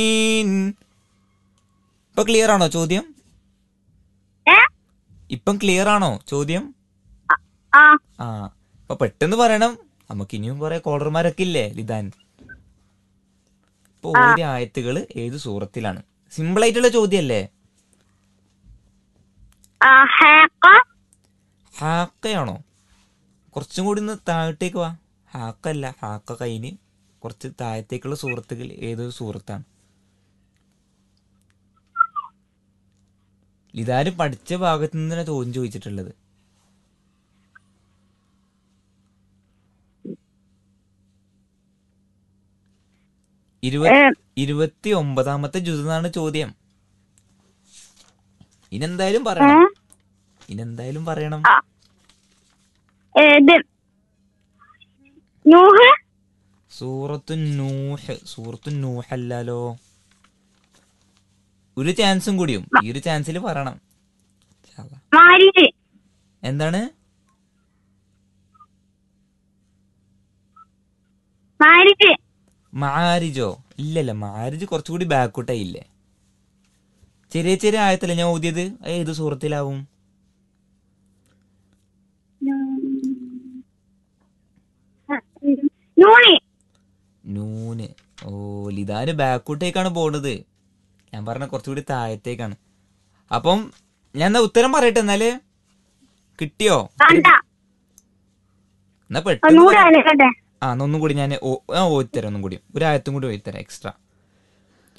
ഇപ്പൊ ക്ലിയർ ആണോ ചോദ്യം ഏ ഇപ്പം ക്ലിയർ ആണോ ചോദ്യം ആ ആ അപ്പൊ പെട്ടെന്ന് പറയണം നമുക്ക് ഇനിയും കുറെ കോളർമാരൊക്കെ ഇല്ലേ ലിതാൻ ഇപ്പൊ ഓരോ ആയത്തുകൾ ഏത് സൂറത്തിലാണ് സിമ്പിൾ ആയിട്ടുള്ള ചോദ്യമല്ലേ ആ ഹാക്ക ഹാക്കയാണോ കുറച്ചും കൂടി ഒന്ന് താഴത്തേക്ക് വാ ഹാക്കല്ല ഹാക്ക കൈന് കുറച്ച് താഴത്തേക്കുള്ള സൂറത്തുകൾ ഏതൊരു സൂറത്താണ് ലിതാര് പഠിച്ച ഭാഗത്ത് നിന്നാണ് ചോദ്യം ചോദിച്ചിട്ടുള്ളത് ഇരുപത്തി ഏ, ഇരുപത്തി ഒമ്പതാമത്തെ ജുസാണ് ചോദ്യം ഇനെന്തായാലും ഏ, പറയണം ഇനെന്തായാലും പറയണം ആ. ഏത് നൂഹ് സൂറത്തു നൂഹ് സൂറത്തു നൂഹ് അല്ലാലോ ഒരു ചാൻസും കൂടിയും ഈ ഒരു ചാൻസിൽ പറയണം ഇൻഷാ അല്ലാ. മാരിജ് എന്താണ് മാരിജ് മാരിജോ ഇല്ലല്ല മാരിജ് കുറച്ചുകൂടി ബാക്കോട്ടായി ഇല്ലേ ചെറിയ ചെറിയ ആയത്തല്ലേ ഞാൻ ഓതിയത് അത് ഏത് സൂറത്തിലാവും നൂണി നൂന് ഓ ലിതാന് ബാക്കോട്ടേക്കാണ് പോണത് ഞാൻ പറഞ്ഞ കുറച്ചുകൂടി താഴത്തേക്കാണ് അപ്പം ഞാൻ എന്നാ ഉത്തരം പറയട്ടെ എന്നാല് കിട്ടിയോ കണ്ട എന്നാ പെട്ടെന്ന് ഒന്നുകൂടെ പറ. ആലോചിക്കട്ടെ ആ എന്നാ ഒന്നും കൂടി ഞാൻ ഓ- ആ ഓത്തരാം ഒന്നും കൂടി ഒരു ആയത്തും കൂടി ഓത്തരാം എക്സ്ട്രാ